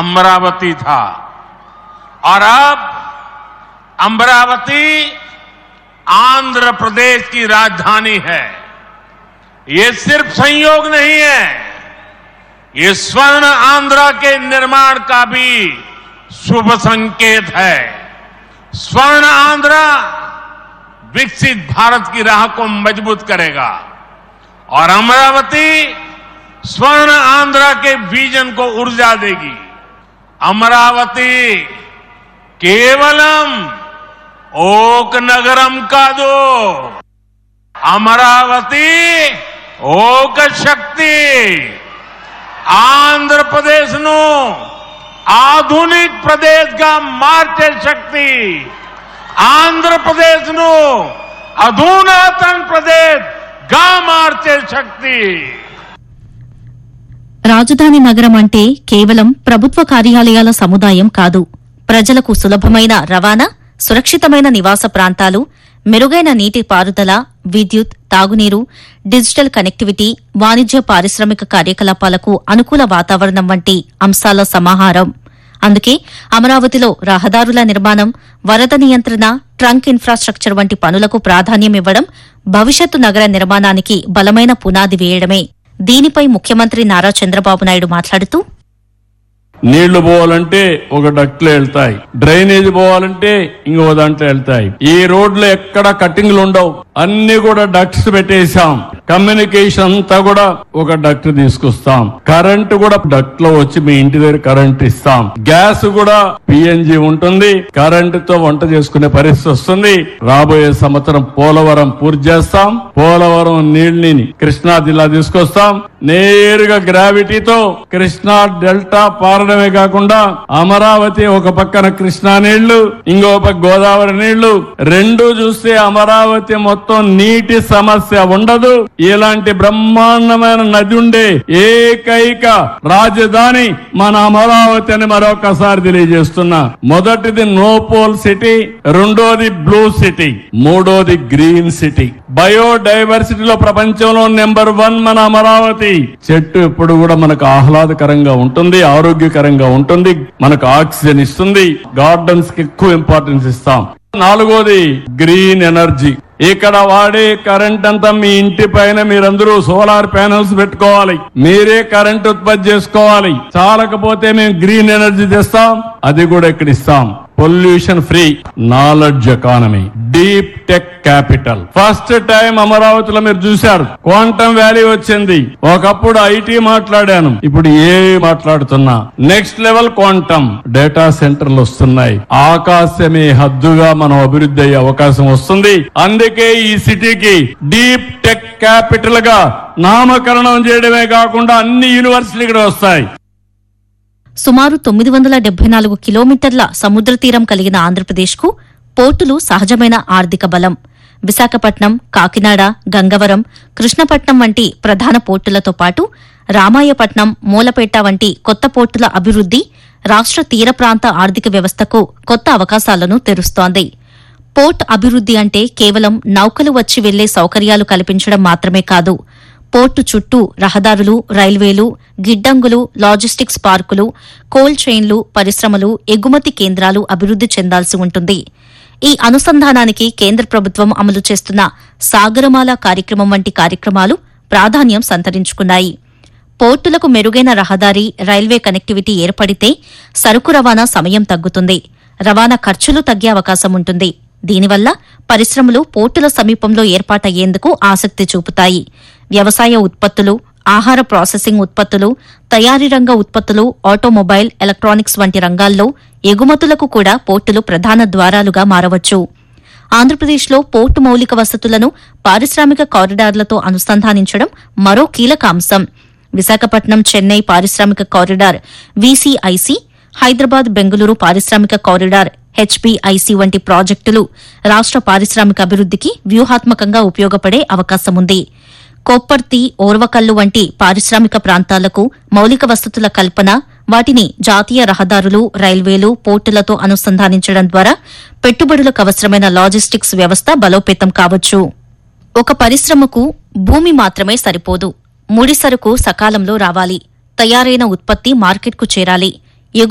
अमरावती था और अब अमरावती आंध्र प्रदेश की राजधानी है ये सिर्फ संयोग नहीं है ये स्वर्ण आंध्र के निर्माण का भी शुभ संकेत है स्वर्ण आंध्र विकसित भारत की राह को मजबूत करेगा और अमरावती स्वर्ण आंध्र के विजन को ऊर्जा देगी अमरावती केवलम ओक नगरम का दो అమరావతి ఓక శక్తి ఆంధ్రప్రదేశ్ ను ఆధునిక్ ప్రదేశ్ గా మార్చే శక్తి ఆంధ్రప్రదేశ్ ను అధునాతన్ ప్రదేశ్ గా మార్చే శక్తి రాజధాని నగరం అంటే కేవలం ప్రభుత్వ కార్యాలయాల సముదాయం కాదు ప్రజలకు సులభమైన రవాణా సురక్షితమైన నివాస ప్రాంతాలు మెరుగైన నీటి పారుదల విద్యుత్ తాగునీరు డిజిటల్ కనెక్టివిటీ వాణిజ్య పారిశ్రామిక కార్యకలాపాలకు అనుకూల వాతావరణం వంటి అంశాల సమాహారం అందుకే అమరావతిలో రహదారుల నిర్మాణం వరద నియంత్రణ ట్రంక్ ఇన్ఫ్రాస్ట్రక్చర్ వంటి పనులకు ప్రాధాన్యమివ్వడం భవిష్యత్తు నగర నిర్మాణానికి బలమైన పునాది వేయడమే దీనిపై ముఖ్యమంత్రి నారా చంద్రబాబు నాయుడు మాట్లాడుతూ నీళ్లు పోవాలంటే ఒక డక్ట్లో వెళ్తాయి డ్రైనేజ్ పోవాలంటే ఇంకో దాంట్లో వెళ్తాయి ఈ రోడ్లు ఎక్కడ కట్టింగ్లు ఉండవు అన్ని కూడా డక్ట్స్ పెట్టేశాం కమ్యూనికేషన్ అంతా కూడా ఒక డక్ట్ తీసుకొస్తాం కరెంట్ కూడా డక్ట్ లో వచ్చి మీ ఇంటి దగ్గర కరెంట్ ఇస్తాం గ్యాస్ కూడా పిఎన్జి ఉంటుంది కరెంట్ తో వంట చేసుకునే పరిస్థితి వస్తుంది రాబోయే సంవత్సరం పోలవరం పూర్తి చేస్తాం పోలవరం నీళ్ళని కృష్ణా జిల్లా తీసుకొస్తాం నేరుగా గ్రావిటీతో కృష్ణా డెల్టా పారడమే కాకుండా అమరావతి ఒక పక్కన కృష్ణా నీళ్లు ఇంకో పక్క గోదావరి నీళ్లు రెండు చూస్తే అమరావతి మొత్తం నీటి సమస్య ఉండదు ఇలాంటి బ్రహ్మాండమైన నది ఉండే ఏకైక రాజధాని మన అమరావతి అని మరొకసారి తెలియజేస్తున్నా మొదటిది నోపోల్ సిటీ రెండోది బ్లూ సిటీ మూడోది గ్రీన్ సిటీ బయోడైవర్సిటీలో ప్రపంచంలో నెంబర్ వన్ మన అమరావతి చెట్టు ఎప్పుడు కూడా మనకు ఆహ్లాదకరంగా ఉంటుంది ఆరోగ్యకరంగా ఉంటుంది మనకు ఆక్సిజన్ ఇస్తుంది గార్డెన్స్ కి ఎక్కువ ఇంపార్టెన్స్ ఇస్తాం నాలుగోది గ్రీన్ ఎనర్జీ ఇక్కడ వాడే కరెంట్ అంతా మీ ఇంటి పైన మీరందరూ సోలార్ ప్యానెల్స్ పెట్టుకోవాలి మీరే కరెంట్ ఉత్పత్తి చేసుకోవాలి చాలకపోతే మేము గ్రీన్ ఎనర్జీ తెస్తాం అది కూడా ఇక్కడ ఇస్తాం pollution free knowledge economy deep tech capital first time అమరావతిలో మీరు చూశారు క్వాంటమ్ వ్యాలీ వచ్చింది ఒకప్పుడు ఐటీ మాట్లాడాను ఇప్పుడు ఏ మాట్లాడుతున్నా నెక్స్ట్ లెవెల్ క్వాంటమ్ డేటా సెంటర్లు వస్తున్నాయి ఆకాశమే హద్దుగా మనం అభివృద్ధి అయ్యే అవకాశం వస్తుంది అందుకే ఈ సిటీకి డీప్ టెక్ క్యాపిటల్ గా నామకరణం చేయడమే కాకుండా అన్ని యూనివర్సిటీలు ఇక్కడ వస్తాయి సుమారు తొమ్మిది వందల డెబ్బై నాలుగు కిలోమీటర్ల సముద్ర తీరం కలిగిన ఆంధ్రప్రదేశ్కు పోర్టులు సహజమైన ఆర్థిక బలం విశాఖపట్నం కాకినాడ గంగవరం కృష్ణపట్నం వంటి ప్రధాన పోర్టులతో పాటు రామాయపట్నం మూలపేట వంటి కొత్త పోర్టుల అభివృద్ది రాష్ట్ర తీర ప్రాంత ఆర్థిక వ్యవస్థకు కొత్త అవకాశాలను తెరుస్తోంది పోర్ట్ అభివృద్ది అంటే కేవలం నౌకలు వచ్చి వెళ్లే సౌకర్యాలు కల్పించడం మాత్రమే కాదు పోర్టు చుట్టూ రహదారులు రైల్వేలు గిడ్డంగులు లాజిస్టిక్స్ పార్కులు కోల్డ్ చైన్లు పరిశ్రమలు ఎగుమతి కేంద్రాలు అభివృద్ది చెందాల్సి ఉంటుంది ఈ అనుసంధానానికి కేంద్ర ప్రభుత్వం అమలు చేస్తున్న సాగరమాల కార్యక్రమం వంటి కార్యక్రమాలు ప్రాధాన్యం సంతరించుకున్నాయి పోర్టులకు మెరుగైన రహదారి రైల్వే కనెక్టివిటీ ఏర్పడితే సరుకు రవాణా సమయం తగ్గుతుంది రవాణా ఖర్చులు తగ్గే అవకాశం ఉంటుంది దీనివల్ల పరిశ్రమలు పోర్టుల సమీపంలో ఏర్పాటయ్యేందుకు ఆసక్తి చూపుతాయి వ్యవసాయ ఉత్పత్తులు ఆహార ప్రాసెసింగ్ ఉత్పత్తులు తయారీ రంగ ఉత్పత్తులు ఆటోమొబైల్ ఎలక్ట్రానిక్స్ వంటి రంగాల్లో ఎగుమతులకు కూడా పోర్టులు ప్రధాన ద్వారాలుగా మారవచ్చు ఆంధ్రప్రదేశ్లో పోర్టు మౌలిక వసతులను పారిశ్రామిక కారిడార్లతో అనుసంధానించడం మరో కీలక అంశం విశాఖపట్నం చెన్నై పారిశ్రామిక కారిడార్ వీసీఐసి హైదరాబాద్ బెంగళూరు పారిశ్రామిక కారిడార్ హెచ్పీఐసి వంటి ప్రాజెక్టులు రాష్ట్ర పారిశ్రామిక అభివృద్దికి వ్యూహాత్మకంగా ఉపయోగపడే అవకాశముంది కొప్పర్తి ఓర్వకల్లు వంటి పారిశ్రామిక ప్రాంతాలకు మౌలిక వసతుల కల్పన వాటిని జాతీయ రహదారులు రైల్వేలు పోర్టులతో అనుసంధానించడం ద్వారా పెట్టుబడులకు అవసరమైన లాజిస్టిక్స్ వ్యవస్థ బలోపేతం కావచ్చు ఒక పరిశ్రమకు భూమి మాత్రమే సరిపోదు ముడి సరుకు సకాలంలో రావాలి తయారైన ఉత్పత్తి మార్కెట్కు చేరాలి